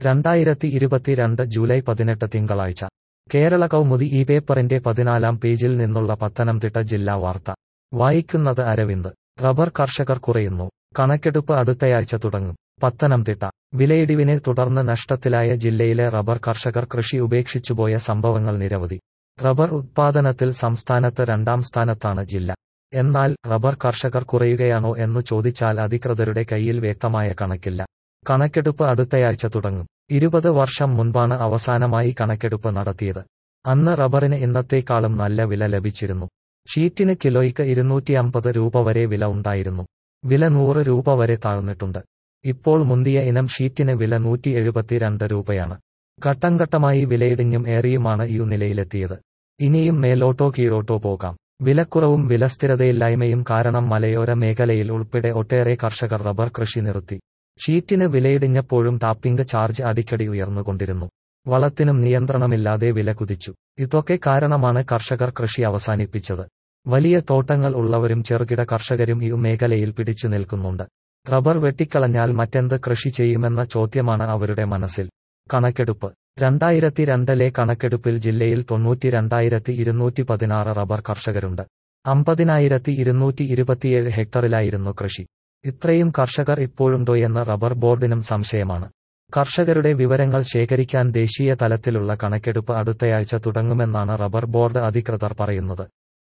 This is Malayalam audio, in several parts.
രണ്ടായിരത്തി ഇരുപത്തിരണ്ട് ജൂലൈ പതിനെട്ട് തിങ്കളാഴ്ച കേരള കൗമുദി ഈ പേപ്പറിന്റെ പതിനാലാം പേജിൽ നിന്നുള്ള പത്തനംതിട്ട ജില്ലാ വാർത്ത വായിക്കുന്നത് അരവിന്ദ് റബ്ബർ കർഷകർ കുറയുന്നു കണക്കെടുപ്പ് അടുത്തയാഴ്ച തുടങ്ങും പത്തനംതിട്ട വിലയിടിവിനെ തുടർന്ന് നഷ്ടത്തിലായ ജില്ലയിലെ റബ്ബർ കർഷകർ കൃഷി ഉപേക്ഷിച്ചുപോയ സംഭവങ്ങൾ നിരവധി റബ്ബർ ഉത്പാദനത്തിൽ സംസ്ഥാനത്ത് രണ്ടാം സ്ഥാനത്താണ് ജില്ല എന്നാൽ റബ്ബർ കർഷകർ കുറയുകയാണോ എന്നു ചോദിച്ചാൽ അധികൃതരുടെ കയ്യിൽ വ്യക്തമായ കണക്കില്ല കണക്കെടുപ്പ് അടുത്തയാഴ്ച തുടങ്ങും ഇരുപത് വർഷം മുൻപാണ് അവസാനമായി കണക്കെടുപ്പ് നടത്തിയത് അന്ന് റബ്ബറിന് ഇന്നത്തേക്കാളും നല്ല വില ലഭിച്ചിരുന്നു ഷീറ്റിന് കിലോയ്ക്ക് ഇരുന്നൂറ്റി അമ്പത് രൂപ വരെ വില ഉണ്ടായിരുന്നു വില നൂറ് രൂപ വരെ താഴ്ന്നിട്ടുണ്ട് ഇപ്പോൾ മുന്തിയ ഇനം ഷീറ്റിന് വില നൂറ്റി എഴുപത്തിരണ്ട് രൂപയാണ് ഘട്ടം ഘട്ടമായി വിലയിടിഞ്ഞും ഏറിയുമാണ് ഈ നിലയിലെത്തിയത് ഇനിയും മേലോട്ടോ കീഴോട്ടോ പോകാം വിലക്കുറവും വിലസ്ഥിരതയില്ലായ്മയും കാരണം മലയോര മേഖലയിൽ ഉൾപ്പെടെ ഒട്ടേറെ കർഷകർ റബ്ബർ കൃഷി നിർത്തി ഷീറ്റിന് വിലയിടിഞ്ഞപ്പോഴും ടാപ്പിംഗ് ചാർജ് അടിക്കടി ഉയർന്നുകൊണ്ടിരുന്നു വളത്തിനും നിയന്ത്രണമില്ലാതെ വില കുതിച്ചു ഇതൊക്കെ കാരണമാണ് കർഷകർ കൃഷി അവസാനിപ്പിച്ചത് വലിയ തോട്ടങ്ങൾ ഉള്ളവരും ചെറുകിട കർഷകരും ഈ മേഖലയിൽ പിടിച്ചു നിൽക്കുന്നുണ്ട് റബ്ബർ വെട്ടിക്കളഞ്ഞാൽ മറ്റെന്ത് കൃഷി ചെയ്യുമെന്ന ചോദ്യമാണ് അവരുടെ മനസ്സിൽ കണക്കെടുപ്പ് രണ്ടായിരത്തി രണ്ടിലെ കണക്കെടുപ്പിൽ ജില്ലയിൽ തൊണ്ണൂറ്റി രണ്ടായിരത്തി ഇരുന്നൂറ്റി പതിനാറ് റബ്ബർ കർഷകരുണ്ട് അമ്പതിനായിരത്തി ഇരുന്നൂറ്റി ഇരുപത്തിയേഴ് ഹെക്ടറിലായിരുന്നു കൃഷി ഇത്രയും കർഷകർ ഇപ്പോഴുണ്ടോയെന്ന് റബ്ബർ ബോർഡിനും സംശയമാണ് കർഷകരുടെ വിവരങ്ങൾ ശേഖരിക്കാൻ ദേശീയ തലത്തിലുള്ള കണക്കെടുപ്പ് അടുത്തയാഴ്ച തുടങ്ങുമെന്നാണ് റബ്ബർ ബോർഡ് അധികൃതർ പറയുന്നത്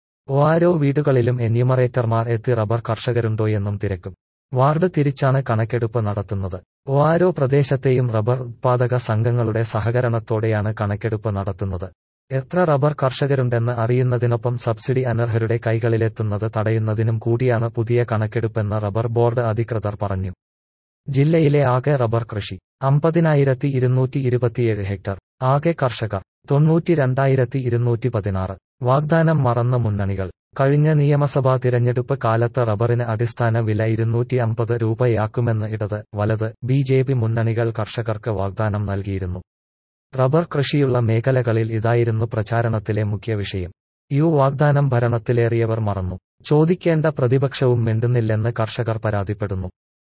ഓരോ വീടുകളിലും എന്യൂമറേറ്റർമാർ എത്തി റബ്ബർ കർഷകരുണ്ടോയെന്നും തിരക്കും വാർഡ് തിരിച്ചാണ് കണക്കെടുപ്പ് നടത്തുന്നത് ഓരോ പ്രദേശത്തെയും റബ്ബർ ഉത്പാദക സംഘങ്ങളുടെ സഹകരണത്തോടെയാണ് കണക്കെടുപ്പ് നടത്തുന്നത് എത്ര റബ്ബർ കർഷകരുണ്ടെന്ന് അറിയുന്നതിനൊപ്പം സബ്സിഡി അനർഹരുടെ കൈകളിലെത്തുന്നത് തടയുന്നതിനും കൂടിയാണ് പുതിയ കണക്കെടുപ്പെന്ന് റബ്ബർ ബോർഡ് അധികൃതർ പറഞ്ഞു ജില്ലയിലെ ആകെ റബ്ബർ കൃഷി അമ്പതിനായിരത്തി ഇരുന്നൂറ്റി ഇരുപത്തിയേഴ് ഹെക്ടർ ആകെ കർഷകർ തൊണ്ണൂറ്റി രണ്ടായിരത്തി ഇരുന്നൂറ്റി പതിനാറ് വാഗ്ദാനം മറന്ന മുന്നണികൾ കഴിഞ്ഞ നിയമസഭാ തിരഞ്ഞെടുപ്പ് കാലത്ത് റബ്ബറിന് അടിസ്ഥാന വില ഇരുന്നൂറ്റി അമ്പത് രൂപയാക്കുമെന്ന് ഇടത് വലത് ബി ജെ പി മുന്നണികൾ കർഷകർക്ക് വാഗ്ദാനം നൽകിയിരുന്നു റബ്ബർ കൃഷിയുള്ള മേഖലകളിൽ ഇതായിരുന്നു പ്രചാരണത്തിലെ മുഖ്യ വിഷയം യു വാഗ്ദാനം ഭരണത്തിലേറിയവർ മറന്നു ചോദിക്കേണ്ട പ്രതിപക്ഷവും മിണ്ടുന്നില്ലെന്ന് കർഷകർ പരാതിപ്പെടുന്നു